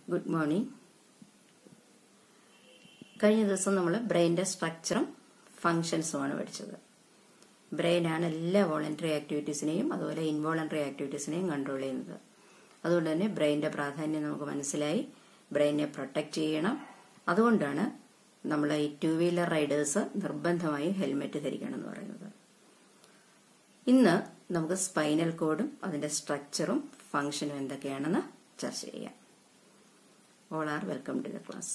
Good morning കഴിഞ്ഞ ദിവസം നമ്മൾ ബ്രെയിൻ്റെ സ്ട്രക്ചറും ഫങ്ഷൻസുമാണ് പഠിച്ചത് ബ്രെയിനാണ് എല്ലാ വോളണ്ടറി ആക്ടിവിറ്റീസിനെയും അതുപോലെ ഇൻവോളണ്ടറി ആക്ടിവിറ്റീസിനെയും കൺട്രോൾ ചെയ്യുന്നത് അതുകൊണ്ട് തന്നെ ബ്രെയിൻ്റെ പ്രാധാന്യം നമുക്ക് മനസ്സിലായി ബ്രെയിനെ പ്രൊട്ടക്റ്റ് ചെയ്യണം അതുകൊണ്ടാണ് നമ്മൾ ഈ ടു വീലർ റൈഡേഴ്സ് നിർബന്ധമായും ഹെൽമെറ്റ് ധരിക്കണം എന്ന് പറയുന്നത് ഇന്ന് നമുക്ക് സ്പൈനൽ കോഡും അതിന്റെ സ്ട്രക്ചറും ഫങ്ഷനും എന്തൊക്കെയാണെന്ന് ചർച്ച ചെയ്യാം all are welcome to the class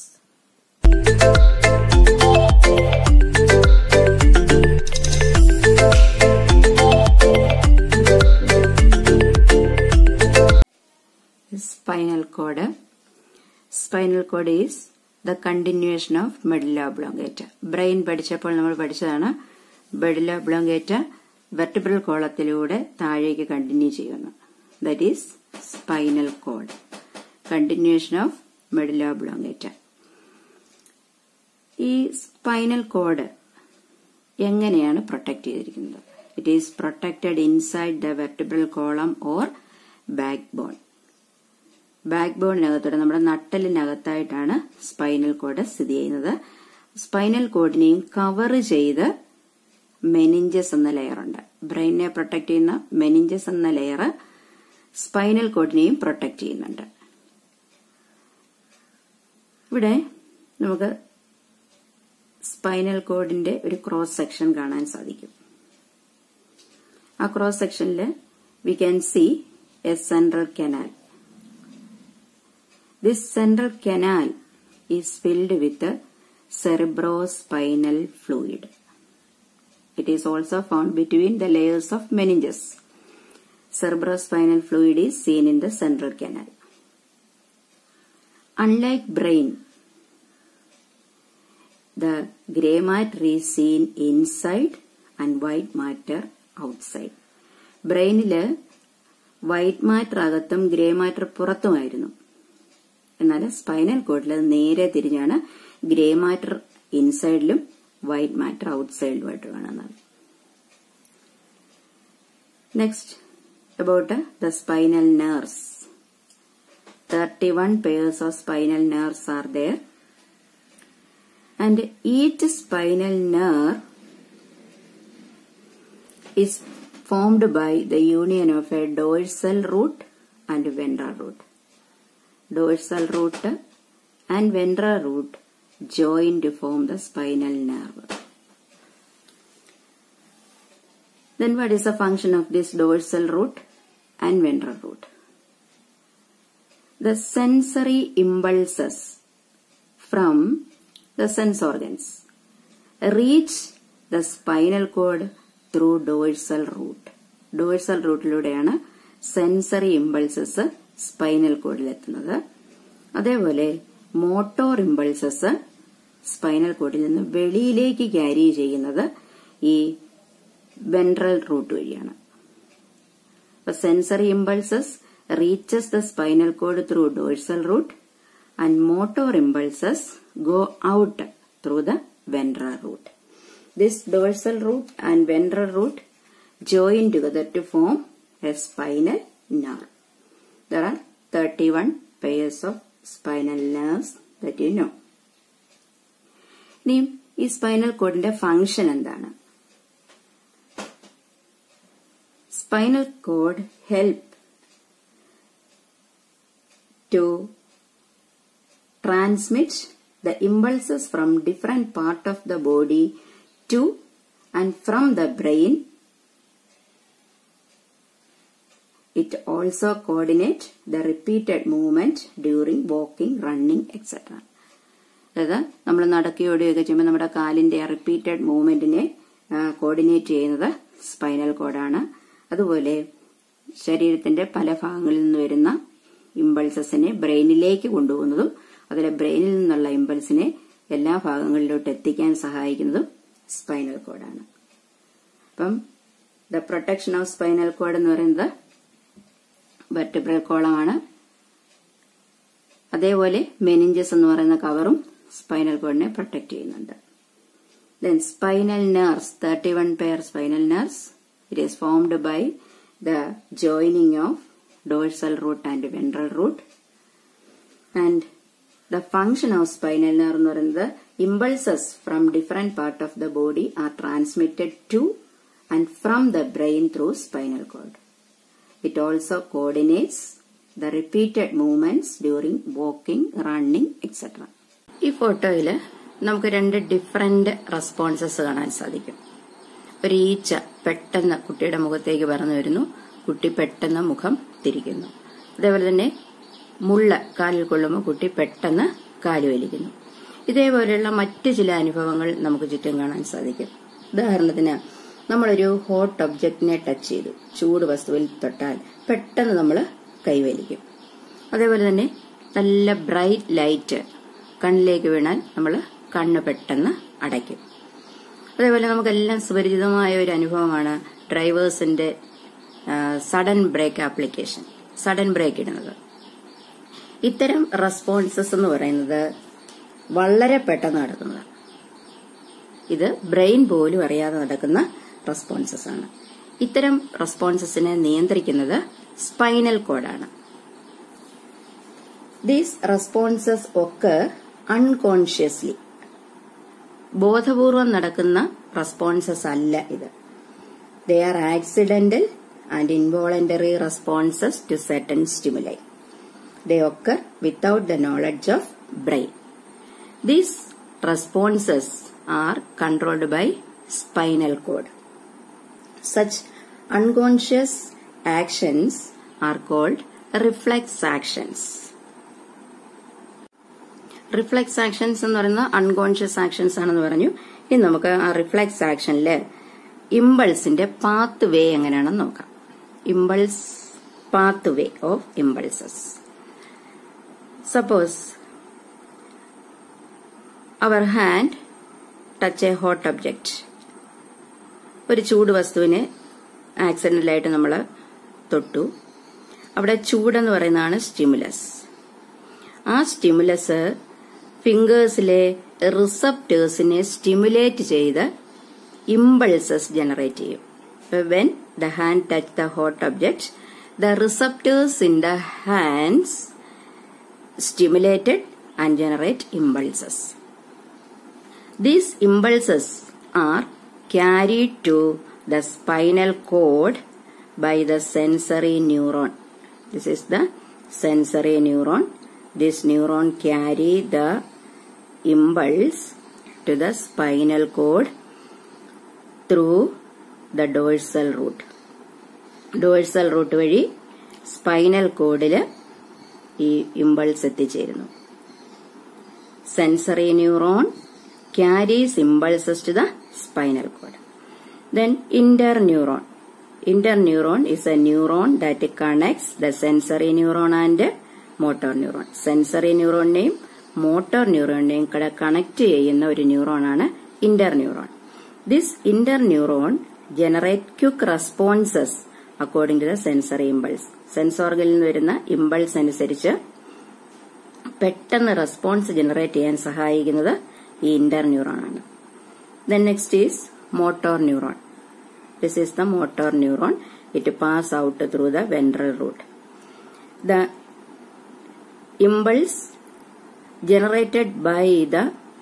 spinal cord spinal cord is the continuation of medulla oblongata brain പഠിച്ചപ്പോൾ നമ്മൾ പഠിച്ചതാണ് മെഡില ഒബ്ലോങ്കേറ്റ വെർട്ടിബ്രൽ കോളത്തിലൂടെ താഴേക്ക് കണ്ടിന്യൂ ചെയ്യുന്നു that is spinal cord continuation of medulla oblongata ഈ സ്പൈനൽ കോഡ് എങ്ങനെയാണ് പ്രൊട്ടക്ട് ചെയ്തിരിക്കുന്നത് it is protected inside the vertebral column or back bone back ബോണിനകത്തോടെ നമ്മുടെ നട്ടലിനകത്തായിട്ടാണ് സ്പൈനൽ കോഡ് സ്ഥിതി ചെയ്യുന്നത് സ്പൈനൽ കോഡിനെയും കവർ ചെയ്ത് മെനിഞ്ചസ് എന്ന ലെയർ ഉണ്ട് ബ്രെയിനെ പ്രൊട്ടക്ട് ചെയ്യുന്ന മെനിഞ്ചസ് എന്ന ലെയർ സ്പൈനൽ കോഡിനെയും പ്രൊട്ടക്ട് ചെയ്യുന്നുണ്ട് ഇവിടെ നമുക്ക് സ്പൈനൽ കോഡിന്റെ ഒരു ക്രോസ് സെക്ഷൻ കാണാൻ സാധിക്കും ആ ക്രോസ് സെക്ഷനിൽ we can see a central canal this central canal is filled with cerebrospinal fluid. It is also found between the layers of meninges. Cerebrospinal fluid is seen in the central canal. Unlike brain, the gray matter is seen inside and white matter outside. ബ്രെയിനില് white matter അകത്തും grey matter പുറത്തുമായിരുന്നു എന്നാൽ spinal കോഡിൽ അത് നേരെ തിരിഞ്ഞാണ് grey matter ഇൻസൈഡിലും white matter ഔട്ട്സൈഡിലുമായിട്ട് കാണുന്നത് next about the spinal nerves thirty one pairs of spinal nerves are there and each spinal nerve is formed by the union of a dorsal root and ventral root. Dorsal root and ventral root join to form the spinal nerve. Then what is the function of this dorsal root and ventral root? The sensory impulses from the sense organs reach the spinal cord through dorsal root dorsal റൂട്ടിലൂടെയാണ് sensory impulses spinal കോഡിലെത്തുന്നത് അതേപോലെ motor impulses spinal കോഡിൽ നിന്ന് വെളിയിലേക്ക് carry ചെയ്യുന്നത് ഈ ventral root വഴിയാണ് അപ്പൊ sensory impulses reaches the spinal cord through dorsal root and motor impulses go out through the ventral root This dorsal root and ventral root join together to form a spinal nerve. There are 31 pairs of spinal nerves that you know. ഇനി ഈ spinal കോഡിന്റെ function എന്താണ് spinal cord help to transmit the impulses from different part of the body to and from the brain. It also coordinate the repeated movement during walking, running, etc. അതായത് നമ്മൾ നടക്കുകയോടെയൊക്കെ ചെയ്യുമ്പോൾ നമ്മുടെ കാലിന്റെ repeated മൂവ്മെന്റിനെ coordinate ചെയ്യുന്നത് spinal കോഡാണ് അതുപോലെ ശരീരത്തിന്റെ പല ഭാഗങ്ങളിൽ നിന്ന് വരുന്ന ഇമ്പൾസസിനെ ബ്രെയിനിലേക്ക് കൊണ്ടുപോകുന്നതും അതിലെ ബ്രെയിനിൽ നിന്നുള്ള ഇമ്പൾസിനെ എല്ലാ ഭാഗങ്ങളിലോട്ട് എത്തിക്കാൻ സഹായിക്കുന്നതും സ്പൈനൽ കോഡാണ് അപ്പം the protection of spinal cord എന്ന് പറയുന്നത് വെർട്ടിബ്രൽ കോളമാണ് അതേപോലെ മെനിഞ്ചസ് എന്ന് പറയുന്ന കവറും സ്പൈനൽ കോഡിനെ പ്രൊട്ടക്ട് ചെയ്യുന്നുണ്ട് then spinal nerves thirty one pair spinal nerves it is formed by the joining of dorsal root and ventral root and the function of spinal nerve എന്ന് പറയുന്നത് impulses from different part of the body are transmitted to and from the brain through spinal cord it also coordinates the repeated movements during walking running etcetera ഈ ഫോട്ടോയിൽ നമുക്ക് രണ്ട് different responses കാണാൻ സാധിക്കും ഒരു ഈച്ച പെട്ടെന്ന് കുട്ടിയുടെ മുഖത്തേക്ക് പറന്നു വരുന്നു കുട്ടി പെട്ടെന്ന് മുഖം തിരിക്കുന്നു അതേപോലെ തന്നെ മുള്ള കാലിൽ കൊള്ളുമ്പോൾ കുട്ടി പെട്ടെന്ന് കാല് വലിക്കുന്നു ഇതേപോലെയുള്ള മറ്റ് ചില അനുഭവങ്ങൾ നമുക്ക് ചുറ്റും കാണാൻ സാധിക്കും ഉദാഹരണത്തിന് നമ്മളൊരു ഹോട്ട് ഒബ്ജക്റ്റിനെ ടച്ച് ചെയ്തു ചൂട് വസ്തുവിൽ തൊട്ടാൽ പെട്ടെന്ന് നമ്മൾ കൈവലിക്കും അതേപോലെ തന്നെ നല്ല ബ്രൈറ്റ് ലൈറ്റ് കണ്ണിലേക്ക് വീണാൽ നമ്മൾ കണ്ണ് പെട്ടെന്ന് അടയ്ക്കും അതേപോലെ നമുക്കെല്ലാം സുപരിചിതമായ ഒരു അനുഭവമാണ് ഡ്രൈവേഴ്സിന്റെ sudden brake application sudden brake ഇടുന്നത് ഇത്തരം റെസ്പോൺസസ് എന്ന് പറയുന്നത് വളരെ പെട്ടെന്ന് നടക്കുന്നത് ഇത് ബ്രെയിൻ പോലും അറിയാതെ നടക്കുന്ന റെസ്പോൺസസ് ആണ് ഇത്തരം റെസ്പോൺസസിനെ നിയന്ത്രിക്കുന്നത് സ്പൈനൽ കോഡാണ് ദീസ് റെസ്പോൺസസ് ഒക്കെ അൺകോൺഷ്യസ്ലി ബോധപൂർവം നടക്കുന്ന റെസ്പോൺസസ് അല്ല ഇത് they are accidental and involuntary responses to certain stimuli they occur without the knowledge of brain these responses are controlled by spinal cord such unconscious actions are called reflex actions reflex actions എന്ന് പറയുന്ന unconscious actions ആണെന്ന് പറഞ്ഞു ഇനി നമുക്ക് ആ reflex ആക്ഷനിൽ ഇമ്പൾസിന്റെ path pathway എങ്ങനെയാണെന്ന് നോക്കാം impulse pathway of impulses suppose our hand touch a hot object ഒരു ചൂട് വസ്തുവിനെ ആക്സിഡന്റലായിട്ട് നമ്മൾ തൊട്ടു അവിടെ ചൂടെന്ന് പറയുന്നതാണ് സ്റ്റിമുലസ് ആ സ്റ്റിമുലസ് ഫിംഗേഴ്സിലെ റിസപ്റ്റേഴ്സിനെ സ്റ്റിമുലേറ്റ് ചെയ്ത് ഇമ്പൾസസ് ജനറേറ്റ് ചെയ്യും when the hand touch the hot object the receptors in the hands stimulated and generate impulses These impulses are carried to the spinal cord by the sensory neuron. This is the sensory neuron. This neuron carry the impulse to the spinal cord through the dorsal root. Dorsal root വഴി spinal കോഡിൽ ഈ impulse എത്തിച്ചേരുന്നു sensory neuron carries impulses to the spinal cord. Then interneuron. Interneuron is a neuron that connects the sensory neuron and motor neuron. Sensory ന്യൂറോണിനെയും motor ന്യൂറോണിനെയും കൂടെ connect ചെയ്യുന്ന ഒരു ന്യൂറോണാണ് interneuron this interneuron generate quick responses according to the sensory impulse സെൻസോർഗിൽ നിന്ന് വരുന്ന impulse അനുസരിച്ച് പെട്ടെന്ന് റെസ്പോൺസ് ജനറേറ്റ് ചെയ്യാൻ സഹായിക്കുന്നത് ഈ ഇന്റർന്യൂറോൺ ആണ് then next is motor neuron this is the motor neuron it pass out through the ventral root the impulse generated by the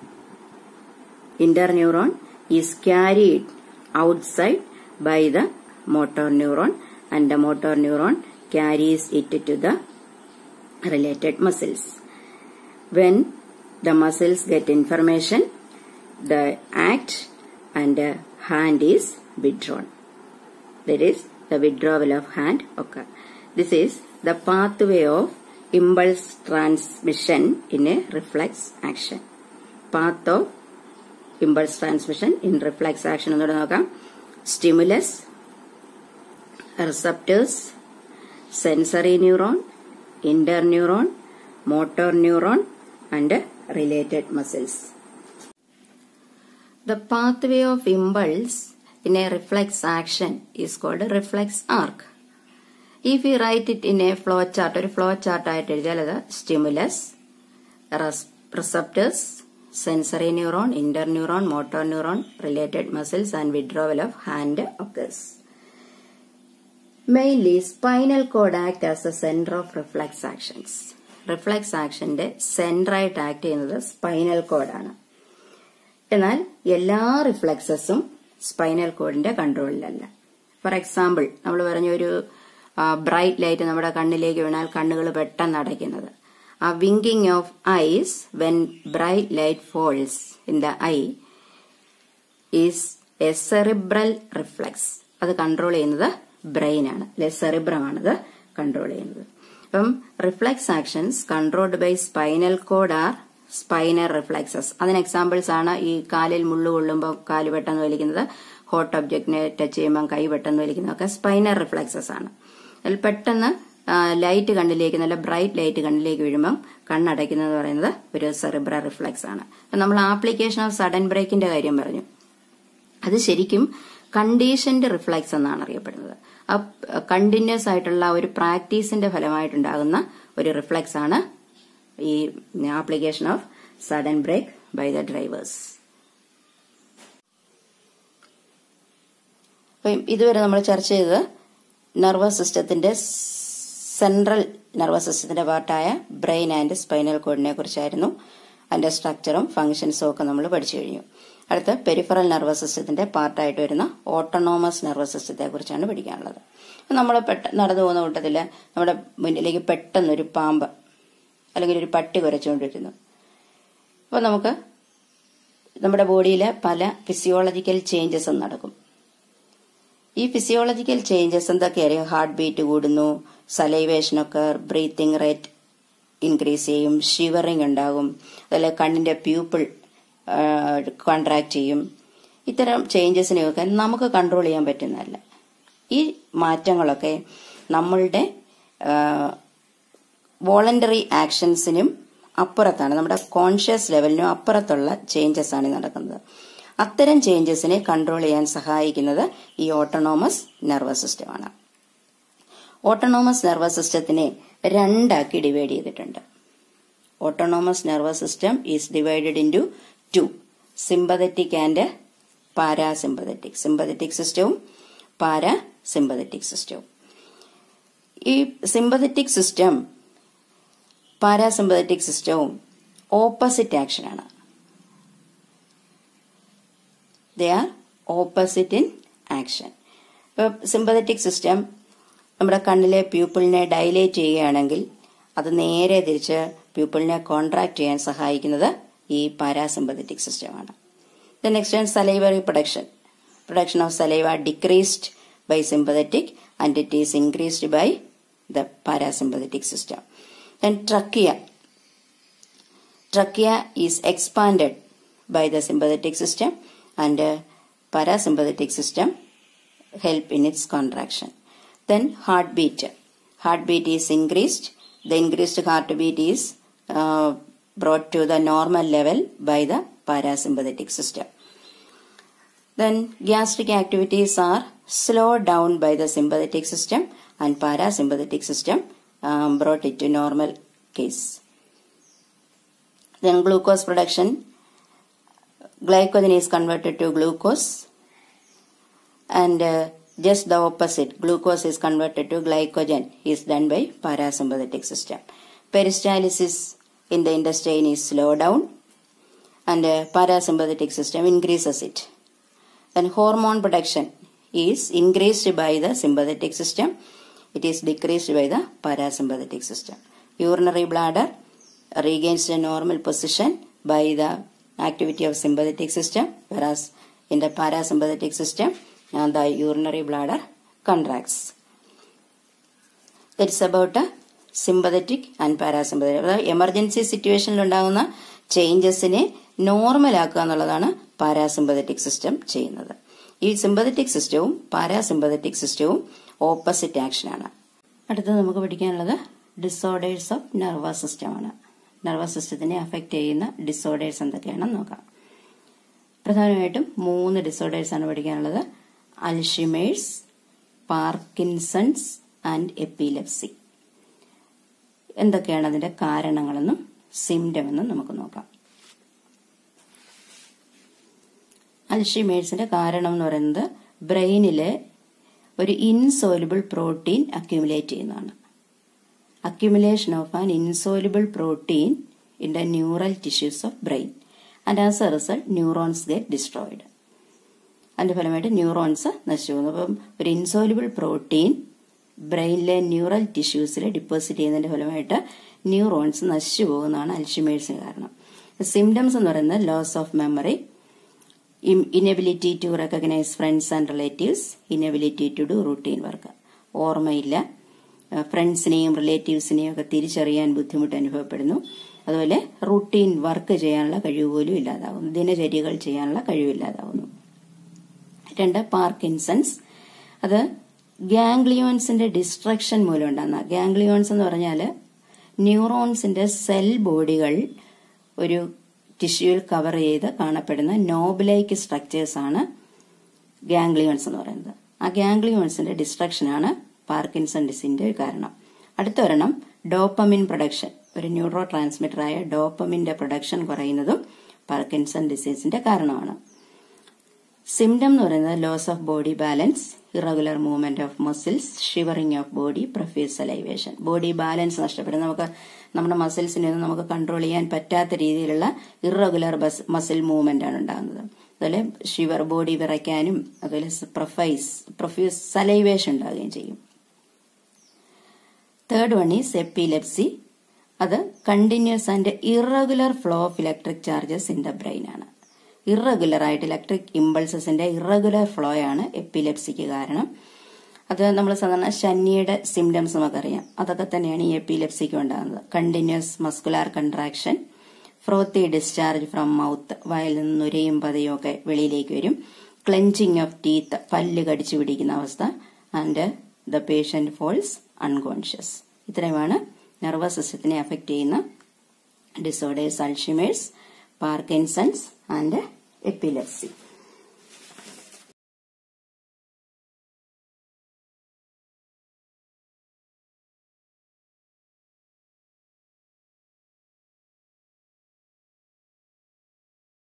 interneuron is carried outside by the motor neuron and the motor neuron carries it to the related muscles. When the muscles get information, the act and the hand is withdrawn. That is, the withdrawal of hand occur. This is the pathway of impulse transmission in a reflex action. Path of impulse transmission in reflex action എന്നോട് നോക്കാം stimulus receptors sensory neuron interneuron motor neuron and related muscles The pathway of impulse in a reflex action is called a reflex arc. If we write it in a flow chart, ഒരു flow chart ആയിട്ട് എഴുതിയാൽ അത് stimulus receptors sensory neuron interneuron motor neuron related muscles and withdrawal of hand occurs mainly spinal cord act as a centre of reflex actions reflex ആക്ഷന്റെ സെന്ററായിട്ട് act ചെയ്യുന്നത് spinal കോഡാണ് എന്നാൽ എല്ലാ റിഫ്ലക്സസും സ്പൈനൽ കോഡിന്റെ കൺട്രോളിലല്ല ഫോർ എക്സാമ്പിൾ നമ്മൾ പറഞ്ഞ ഒരു ബ്രൈറ്റ് ലൈറ്റ് നമ്മുടെ കണ്ണിലേക്ക് വീണാൽ കണ്ണുകൾ പെട്ടെന്ന് അടയ്ക്കുന്നത് ആ winking of eyes when bright light falls in the eye is a cerebral reflex അത് കൺട്രോൾ ചെയ്യുന്നത് ബ്രെയിൻ ആണ് അല്ലെ സെറിബ്രം ആണ് അത് കൺട്രോൾ ചെയ്യുന്നത് അപ്പം reflex actions controlled by spinal cord are spinal reflexes അതിന് എക്സാമ്പിൾസ് ആണ് ഈ കാലിൽ മുള്ളു കൊള്ളുമ്പോൾ കാല് പെട്ടെന്ന് വലിക്കുന്നത് ഹോട്ട് ഒബ്ജക്റ്റിനെ ടച്ച് ചെയ്യുമ്പോൾ കൈ പെട്ടെന്ന് വലിക്കുന്നതൊക്കെ സ്പൈനൽ റിഫ്ലക്സസ് ആണ് അതിൽ പെട്ടെന്ന് ലൈറ്റ് കണ്ണിലേക്ക് നല്ല ബ്രൈറ്റ് ലൈറ്റ് കണ്ണിലേക്ക് വീഴുമ്പം കണ്ണടയ്ക്കുന്നത് പറയുന്നത് ഒരു സെറിബ്ര റിഫ്ലക്സ് ആണ് നമ്മൾ ആപ്ലിക്കേഷൻ ഓഫ് സഡൻ ബ്രേക്കിന്റെ കാര്യം പറഞ്ഞു അത് ശരിക്കും കണ്ടീഷൻഡ് റിഫ്ലക്സ് എന്നാണ് അറിയപ്പെടുന്നത് ആ കണ്ടിന്യൂസ് ആയിട്ടുള്ള ഒരു പ്രാക്ടീസിന്റെ ഫലമായിട്ടുണ്ടാകുന്ന ഒരു റിഫ്ലക്സ് ആണ് ഈ application of sudden brake by the drivers ഇതുവരെ നമ്മൾ ചർച്ച ചെയ്തത് നെർവസ് സിസ്റ്റത്തിന്റെ സെൻട്രൽ നെർവസ് സിസ്റ്റത്തിന്റെ പാർട്ടായ ബ്രെയിൻ ആൻഡ് സ്പൈനൽ കോഡിനെ കുറിച്ചായിരുന്നു അതിന്റെ സ്ട്രക്ചറും ഫംഗ്ഷൻസും ഒക്കെ നമ്മൾ പഠിച്ചു കഴിഞ്ഞു അടുത്ത പെരിഫറൽ നെർവസ് സിസ്റ്റത്തിന്റെ പാർട്ടായിട്ട് വരുന്ന ഓട്ടോണോമസ് നെർവസ് സിസ്റ്റത്തെ കുറിച്ചാണ് പഠിക്കാനുള്ളത് നമ്മൾ പെട്ട നടന്നു പോകുന്ന കൂട്ടത്തിൽ നമ്മുടെ മുന്നിലേക്ക് പെട്ടെന്നൊരു പാമ്പ് അല്ലെങ്കിൽ ഒരു പട്ടി കുരച്ചുകൊണ്ടിരുന്നു അപ്പോൾ നമുക്ക് നമ്മുടെ ബോഡിയിൽ പല ഫിസിയോളജിക്കൽ ചേഞ്ചസും നടക്കും ഈ ഫിസിയോളജിക്കൽ ചേഞ്ചസ് എന്തൊക്കെയായിരിക്കും ഹാർട്ട് ബീറ്റ് കൂടുന്നു സലൈവേഷൻ ഒക്കെ ബ്രീത്തിങ് റേറ്റ് ഇൻക്രീസ് ചെയ്യും ഷിവറിങ് ഉണ്ടാകും അതുപോലെ കണ്ണിന്റെ പ്യൂപ്പിൾ കോൺട്രാക്ട് ചെയ്യും ഇത്തരം ചേഞ്ചസിനെയൊക്കെ നമുക്ക് കൺട്രോൾ ചെയ്യാൻ പറ്റുന്നതല്ല ഈ മാറ്റങ്ങളൊക്കെ നമ്മളുടെ വോളണ്ടറി ആക്ഷൻസിനും അപ്പുറത്താണ് നമ്മുടെ കോൺഷ്യസ് ലെവലിനും അപ്പുറത്തുള്ള ചേഞ്ചസ് ആണ് നടക്കുന്നത് അത്തരം ചേഞ്ചസിനെ കൺട്രോൾ ചെയ്യാൻ സഹായിക്കുന്നത് ഈ ഓട്ടോണോമസ് നെർവസ് സിസ്റ്റമാണ് ഓട്ടോണോമസ് നെർവസ് സിസ്റ്റത്തിനെ രണ്ടാക്കി ഡിവൈഡ് ചെയ്തിട്ടുണ്ട് autonomous nervous system is divided into two sympathetic and parasympathetic sympathetic സിസ്റ്റവും പാരാസിമ്പതറ്റിക് സിസ്റ്റവും ഈ സിമ്പതറ്റിക് സിസ്റ്റം പാരാസിമ്പതറ്റിക് സിസ്റ്റവും ഓപ്പോസിറ്റ് ആക്ഷനാണ് they are opposite in action ഇപ്പോൾ സിമ്പതറ്റിക് സിസ്റ്റം നമ്മുടെ കണ്ണിലെ പ്യൂപ്പിളിനെ ഡൈലേറ്റ് ചെയ്യുകയാണെങ്കിൽ അത് നേരെ തിരിച്ച് പ്യൂപ്പിളിനെ കോൺട്രാക്ട് ചെയ്യാൻ സഹായിക്കുന്നത് ഈ പാരാസിമ്പതറ്റിക് സിസ്റ്റമാണ് the next one salivary production production of saliva decreased by sympathetic and it is increased by the parasympathetic system then trachea trachea is expanded by the sympathetic system and parasympathetic system help in its contraction. Then heartbeat. Heartbeat is increased. The increased heartbeat is uh, brought to the normal level by the parasympathetic system. Then gastric activities are slowed down by the sympathetic system and parasympathetic system um, brought it to normal case. Then glucose production. Glycogen is converted to glucose and uh, just the opposite glucose is converted to glycogen is done by parasympathetic system peristalsis in the intestine is slowed down and uh, parasympathetic system increases it then hormone production is increased by the sympathetic system it is decreased by the parasympathetic system urinary bladder regains the normal position by the activity of sympathetic system whereas in the parasympathetic system and the urinary bladder contracts. That's about a sympathetic and parasympathetic. അതായത് emergency സിറ്റുവേഷനിൽ ഉണ്ടാകുന്ന ചേഞ്ചസിനെ നോർമലാക്കുക എന്നുള്ളതാണ് parasympathetic system ചെയ്യുന്നത് ഈ sympathetic സിസ്റ്റവും parasympathetic സിസ്റ്റവും opposite ആക്ഷനാണ് അടുത്തത് നമുക്ക് പഠിക്കാനുള്ളത് ഡിസോർഡേഴ്സ് ഓഫ് നെർവസ് സിസ്റ്റമാണ് നെർവസ് സിസ്റ്റത്തിനെ അഫക്റ്റ് ചെയ്യുന്ന ഡിസോർഡേഴ്സ് എന്തൊക്കെയാണെന്ന് നോക്കാം പ്രധാനമായിട്ടും മൂന്ന് ഡിസോർഡേഴ്സ് ആണ് പഠിക്കാനുള്ളത് അൽഷിമേഴ്സ് പാർക്കിൻസൺസ് ആൻഡ് എപ്പിലെപ്സി എന്തൊക്കെയാണ് അതിന്റെ കാരണങ്ങളെന്നും സിംറ്റം എന്നും നമുക്ക് നോക്കാം അൽഷിമേഴ്സിന്റെ കാരണം എന്ന് പറയുന്നത് ബ്രെയിനിലെ ഒരു ഇൻസോലുബിൾ പ്രോട്ടീൻ അക്യുമുലേറ്റ് ചെയ്യുന്നതാണ് accumulation of an insoluble protein in the neural tissues of brain and as a result neurons get destroyed അതിന്റെ ഫലമായിട്ട് ന്യൂറോൺസ് നശിച്ചു പോകുന്നു അപ്പം ഒരു ഇൻസോലിബിൾ പ്രോട്ടീൻ ബ്രെയിനിലെ ന്യൂറൽ ടിഷ്യൂസിൽ ഡിപ്പോസിറ്റ് ചെയ്യുന്നതിന്റെ ഫലമായിട്ട് ന്യൂറോൺസ് നശിച്ചു പോകുന്നതാണ് അൽഷിമേഴ്സിന് കാരണം സിംറ്റംസ് എന്ന് പറയുന്നത് loss of memory inability to recognise friends and relatives inability to do routine work ഓർമ്മയില്ല ഫ്രണ്ട്സിനെയും റിലേറ്റീവ്സിനെയും ഒക്കെ തിരിച്ചറിയാൻ ബുദ്ധിമുട്ട് അനുഭവപ്പെടുന്നു അതുപോലെ റൂട്ടീൻ വർക്ക് ചെയ്യാനുള്ള കഴിവ് പോലും ഇല്ലാതാവുന്നു ദിനചര്യകൾ ചെയ്യാനുള്ള കഴിവില്ലാതാവുന്നു രണ്ട് പാർക്കിൻസൺസ് അത് ഗാംഗ്ലിയോൺസിന്റെ ഡിസ്ട്രക്ഷൻ മൂലം ഉണ്ടാകുന്ന ഗാംഗ്ലിയോൺസ് എന്ന് പറഞ്ഞാൽ ന്യൂറോൺസിന്റെ സെൽ ബോഡികൾ ഒരു ടിഷ്യൂവിൽ കവർ ചെയ്ത് കാണപ്പെടുന്ന നോബിലൈക്ക് സ്ട്രക്ചേഴ്സ് ആണ് ഗാംഗ്ലിയോൺസ് എന്ന് പറയുന്നത് ആ ഗാംഗ്ലിയോൺസിന്റെ ഡിസ്ട്രക്ഷൻ ആണ് പാർക്കിൻസൺ ഡിസിന്റെ കാരണം അടുത്ത ഒരെണ്ണം ഡോപ്പമിൻ പ്രൊഡക്ഷൻ ഒരു ന്യൂറോ ട്രാൻസ്മിറ്ററായ ഡോപ്പമിന്റെ പ്രൊഡക്ഷൻ കുറയുന്നതും പാർക്കിൻസൺ ഡിസീസിന്റെ കാരണമാണ് സിംറ്റം എന്ന് പറയുന്നത് loss of body balance irregular movement of muscles shivering of body profuse salivation body balance നഷ്ടപ്പെടും നമുക്ക് നമ്മുടെ മസിൽസിനെ ഒന്നും നമുക്ക് കൺട്രോൾ ചെയ്യാൻ പറ്റാത്ത രീതിയിലുള്ള ഇറഗുലർ മസിൽ മൂവ്മെന്റ് ആണ് ഉണ്ടാകുന്നത് അതുപോലെ ഷിവർ ബോഡി വിറയ്ക്കാനും അതുപോലെ പ്രൊഫൈസ് പ്രൊഫ്യൂസ് സലൈവേഷൻ ഉണ്ടാവുകയും ചെയ്യും തേർഡ് വൺ ഈസ് എപ്പിലെപ്സി അത് continuous and irregular flow of electric charges in the brain ആണ് ഇറഗുലർ ആയിട്ട് ഇലക്ട്രിക് ഇമ്പൾസസിന്റെ ഇറഗുലർ ഫ്ലോ ആണ് എപ്പിലെപ്സിക്ക് കാരണം അത് നമ്മൾ സാധാരണ ശനിയുടെ സിംറ്റംസ് നമുക്കറിയാം അതൊക്കെ തന്നെയാണ് ഈ എപ്പിലെപ്സിക്ക് ഉണ്ടാകുന്നത് continuous muscular contraction frothy discharge from mouth വായിൽ നിന്ന് നുരയും പതയും ഒക്കെ വെളിയിലേക്ക് വരും ക്ലെഞ്ചിങ് ഓഫ് ടീത്ത് പല്ല് കടിച്ചു പിടിക്കുന്ന അവസ്ഥ and the patient falls unconscious ഇത്രയുമാണ് നെർവസ് സിസ്റ്റത്തിനെ അഫക്റ്റ് ചെയ്യുന്ന disorders Alzheimer's Parkinson's and epilepsy